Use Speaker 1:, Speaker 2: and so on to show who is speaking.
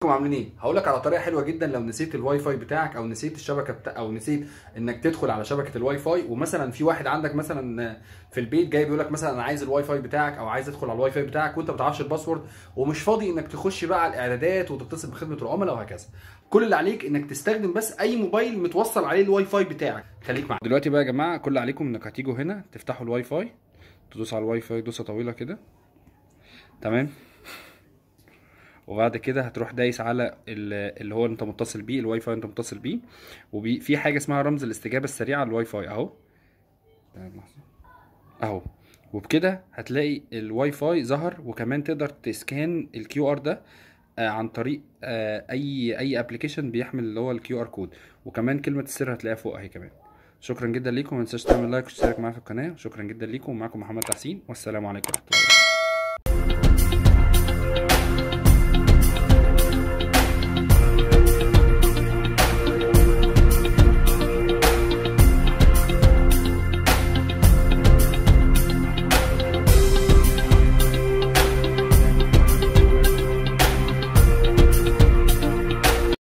Speaker 1: عاملين ايه؟ هقول لك على طريقه حلوه جدا لو نسيت الواي فاي بتاعك او نسيت الشبكه بتاع او نسيت انك تدخل على شبكه الواي فاي ومثلا في واحد عندك مثلا في البيت جاي بيقول لك مثلا انا عايز الواي فاي بتاعك او عايز ادخل على الواي فاي بتاعك وانت ما تعرفش الباسورد ومش فاضي انك تخش بقى على الاعدادات وتتصل بخدمه العملاء وهكذا. كل اللي عليك انك تستخدم بس اي موبايل متوصل عليه الواي فاي بتاعك خليك معايا. دلوقتي بقى يا جماعه كل اللي عليكم انك هتيجوا هنا تفتحوا الواي فاي تدوس على الواي فاي دوسه طويله كده تمام وبعد كده هتروح دايس على ال- اللي هو انت متصل بيه الواي فاي انت متصل بيه وفي حاجه اسمها رمز الاستجابه السريعه للواي فاي اهو اهو وبكده هتلاقي الواي فاي ظهر وكمان تقدر تسكان الكيو ار ده آه، عن طريق آه، اي اي ابلكيشن بيحمل اللي هو الكيو ار كود وكمان كلمه السر هتلاقيها فوق اهي كمان شكرا جدا ليكم ما تنساش تعمل لايك وتشترك معايا في القناه شكرا جدا ليكم ومعاكم محمد تحسين والسلام عليكم ورحمه الله وبركاته